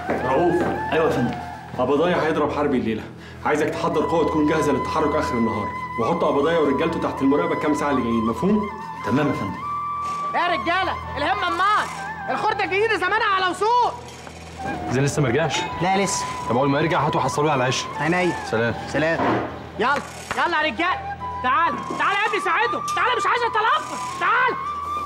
رؤوف ايوه يا فندم قبضايا هيضرب حربي الليله عايزك تحضر قوه تكون جاهزه للتحرك اخر النهار وحط قبضايا ورجالته تحت المراقبه الكام ساعه اللي جايين مفهوم تمام يا فندم يا رجاله الهمه امال الخرده الجديده زمانها على وصول زين لسه ما رجعش لا لسه طب اول ما يرجع هاتوا حصلوه على العشاء عينيا سلام سلام يلا يلا يا رجاله تعال تعال يا ابني ساعدهم تعال مش عايز اتلفظ تعال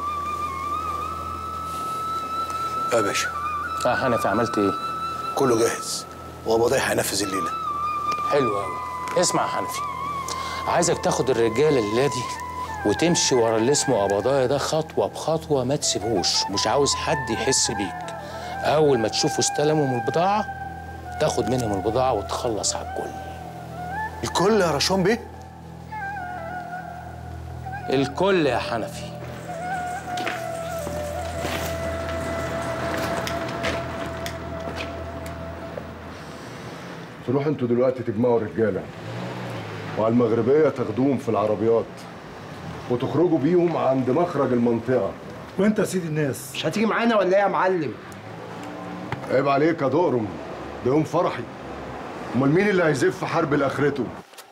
يا باشا اه حنفي عملت ايه؟ كله جاهز وقبضاي هينفذ الليله حلو قوي اسمع يا حنفي عايزك تاخد الرجاله الليله دي وتمشي ورا اللي اسمه قبضايا ده خطوه بخطوه ما تسيبهوش مش عاوز حد يحس بيك اول ما تشوفوا استلموا من البضاعه تاخد منهم البضاعه وتخلص على الكل الكل يا رشوان بيه الكل يا حنفي تروحوا انتوا دلوقتي تجمعوا الرجاله وعلى المغربيه تاخدوهم في العربيات وتخرجوا بيهم عند مخرج المنطقه وانت يا سيد الناس مش هتيجي معانا ولا ايه يا معلم عيب عليك يا دقرم ده يوم فرحي امال مين اللي هيزف حرب لاخرته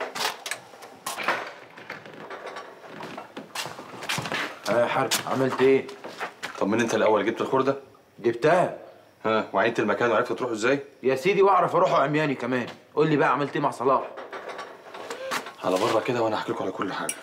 ها يا حرب عملت ايه؟ طمني انت الاول جبت الخرده جبتها ها وعينت المكان وعرفت تروحوا ازاي يا سيدي واعرف اروحوا عمياني كمان قول لي بقى عملت ايه مع صلاح على بره كده وانا هحكي لكم على كل حاجه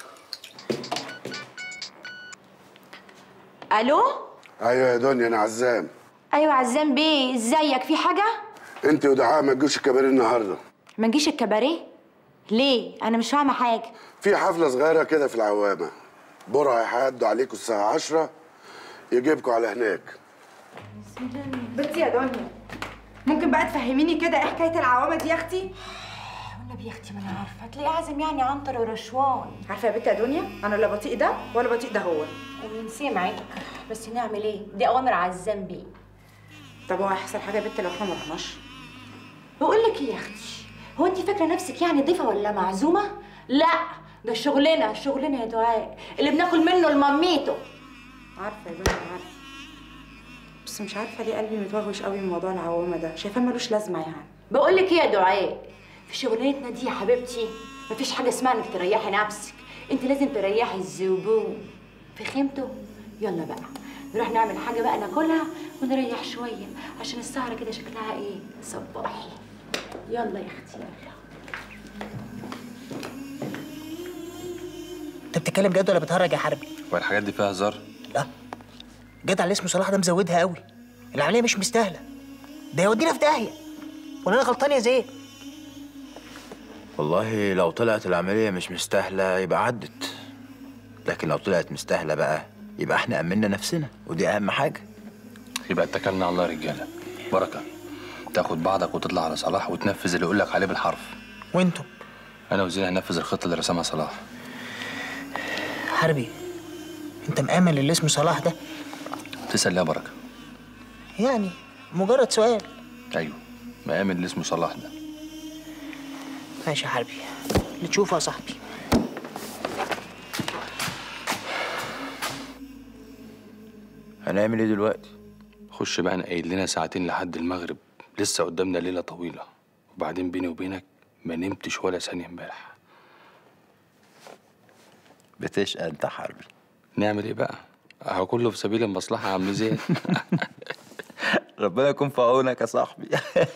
الو ايوه يا دنيا انا عزام ايوه عزام بيه ازيك في حاجه انت ودعاء ما تجوش الكباريه النهارده ما نجيش الكباريه ليه انا مش فاهمه حاجه في حفله صغيره كده في العوامه برع هيعدوا عليكم الساعه 10 يجيبكم على هناك بنتي يا دنيا ممكن بقى تفهميني كده ايه حكايه العوامه دي يا اختي والنبي يا اختي ما انا عارفه هتلاقيه عازم يعني عنتر ورشوان عارفه يا بنتي يا دنيا انا لا بطيء ده ولا بطيء ده هو من سمعك بس نعمل ايه دي اوامر عزام بيه طب هو هيحصل حاجه يا بنتي لو احنا ما رحناش بقول لك ايه يا اختي هو انت فاكره نفسك يعني ضيفه ولا معزومه لا ده شغلنا شغلنا يا دعاء اللي بناكل منه لماميته عارفه يا دنيا عارفه بس مش عارفه ليه قلبي متوغوش قوي من موضوع العوامه ده شايفاه ملوش لازمه يعني بقول لك ايه يا دعاء في شغلانتنا دي يا حبيبتي مفيش حاجه اسمها انك تريحي نفسك انت لازم تريحي الزبون في خيمته يلا بقى نروح نعمل حاجه بقى ناكلها ونريح شويه عشان السهره كده شكلها ايه صباحي يلا يا اختي يلا انت بتتكلم جد ولا بتهرج يا حربي والحاجات دي فيها هزار لا جدع اللي اسمه صلاح ده مزودها قوي العمليه مش مستاهله ده يودينا في داهيه ولا انا غلطان يا زين والله لو طلعت العملية مش مستاهلة يبقى عدت لكن لو طلعت مستاهلة بقى يبقى احنا أمنا نفسنا ودي أهم حاجة يبقى اتكلنا على الله يا رجاله بركه تاخد بعضك وتطلع على صلاح وتنفذ اللي يقول لك عليه بالحرف وانتم انا وزين هننفذ الخطه اللي رسمها صلاح حربي انت مآمن اللي اسمه صلاح ده تسال ليه يا بركه يعني مجرد سؤال ايوه مآمن اللي اسمه صلاح ده ماشي يا حربي اللي تشوفه يا صاحبي هنعمل ايه دلوقتي خش بقى نقيد لنا ساعتين لحد المغرب لسه قدامنا ليله طويله وبعدين بيني وبينك ما نمتش ولا ثانيه امبارح بتشقى انت حربي نعمل ايه بقى اهو كله في سبيل المصلحه يا عم زين ربنا يكون في عونك يا صاحبي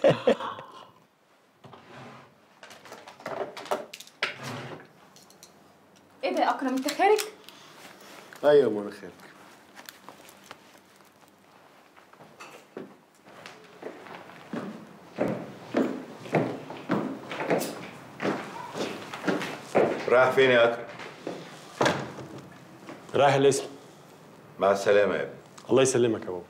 ايه ده يا اكرم انت خارج ايوه ما انا خارج رايح فين يا اكرم؟ رايح الاسم مع السلامة يا ابني الله يسلمك يا بابا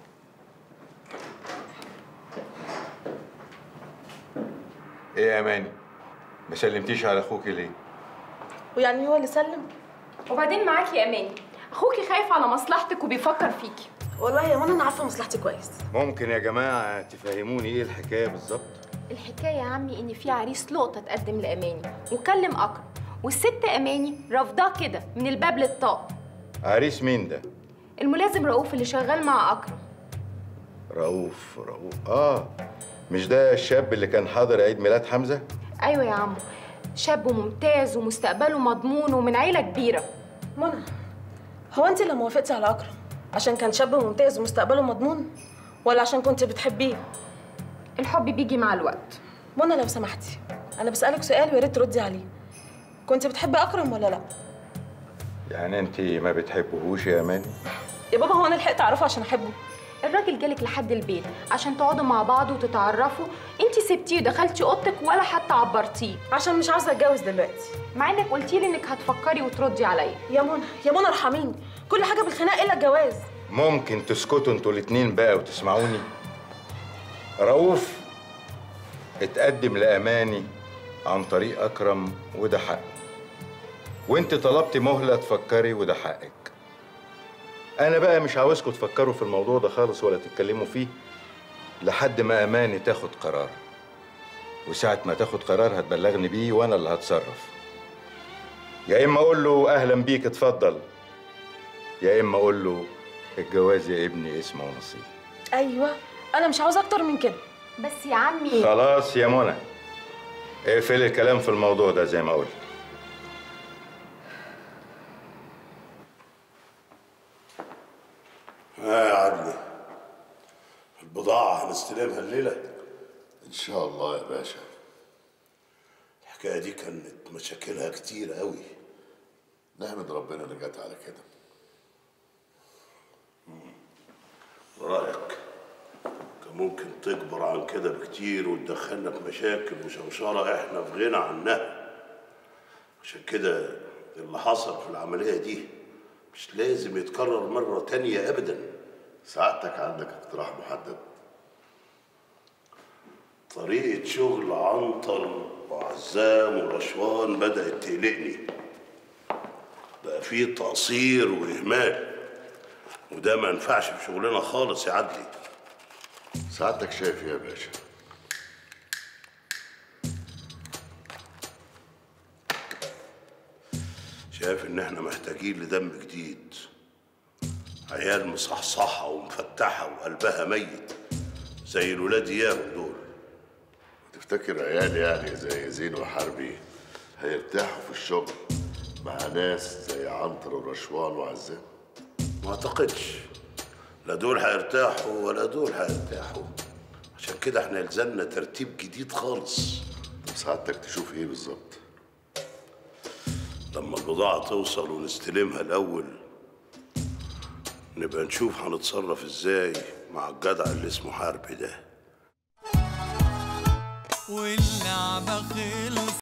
ايه يا اماني؟ ما سلمتيش على اخوك ليه؟ ويعني هو اللي سلم وبعدين معاكي يا اماني اخوكي خايف على مصلحتك وبيفكر فيكي والله يا وانا انا عارفه مصلحتي كويس ممكن يا جماعة تفهموني ايه الحكاية بالظبط؟ الحكايه يا عمي ان في عريس لقطه تقدم لاماني وكلم اكرم والست اماني رافضاه كده من الباب للطاق عريس مين ده؟ الملازم رؤوف اللي شغال مع اكرم رؤوف رؤوف اه مش ده الشاب اللي كان حاضر عيد ميلاد حمزه ايوه يا عمو شاب ممتاز ومستقبله مضمون ومن عيله كبيره منى هو انت اللي موافقتي على اكرم عشان كان شاب ممتاز ومستقبله مضمون ولا عشان كنت بتحبيه الحب بيجي مع الوقت منى لو سمحتي انا بسالك سؤال ويا ريت تردي عليه كنت بتحبي اكرم ولا لا يعني انت ما بتحبهوش يا اماني يا بابا هو انا لحقت اعرفه عشان احبه الراجل جالك لحد البيت عشان تقعدوا مع بعض وتتعرفوا انت سبتيه ودخلتي اوضتك ولا حتى عبرتيه عشان مش عاوزه اتجوز دلوقتي مع انك قلتي لي انك هتفكري وتردي عليا يا منى يا منى ارحميني كل حاجه بالخناق الا الجواز ممكن تسكتوا انتوا الاتنين بقى وتسمعوني رؤوف اتقدم لاماني عن طريق اكرم وده حق وانت طلبت مهله تفكري وده حقك انا بقى مش عاوزكم تفكروا في الموضوع ده خالص ولا تتكلموا فيه لحد ما اماني تاخد قرار وساعة ما تاخد قرار هتبلغني بيه وانا اللي هتصرف يا اما اقول له اهلا بيك اتفضل يا اما اقول له الجواز يا ابني اسمه ونصيب ايوه انا مش عاوزه اكتر من كده بس يا عمي خلاص يا منى اقفل الكلام في الموضوع ده زي ما قلت ها يا عدلي البضاعة هنستلمها الليلة ان شاء الله يا باشا الحكاية دي كانت مشاكلها كتير قوي نحمد ربنا اللي جت على كده رأيك كان ممكن تكبر عن كده بكتير وتدخلنا في مشاكل وشوشرة احنا في غنى عنها عشان كده اللي حصل في العملية دي مش لازم يتكرر مرة تانية أبدا سعادتك عندك اقتراح محدد طريقة شغل عنتر وعزام ورشوان بدأت تقلقني بقى فيه تقصير وإهمال وده ما ينفعش في شغلنا خالص يا عدلي سعادتك شايف إيه يا باشا شايف ان احنا محتاجين لدم جديد عيال مصحصحة ومفتحة وقلبها ميت زي الولاد اياهم دول تفتكر عيال يعني زي زين وحربي هيرتاحوا في الشغل مع ناس زي عنتر ورشوان وعزام ما اعتقدش لا دول هيرتاحوا ولا دول هيرتاحوا عشان كده احنا يلزمنا ترتيب جديد خالص طب سعادتك تشوف ايه بالظبط لما البضاعة توصل ونستلمها الأول نبقى نشوف هنتصرف ازاي مع الجدع اللي اسمه حربي ده واللعبة خلص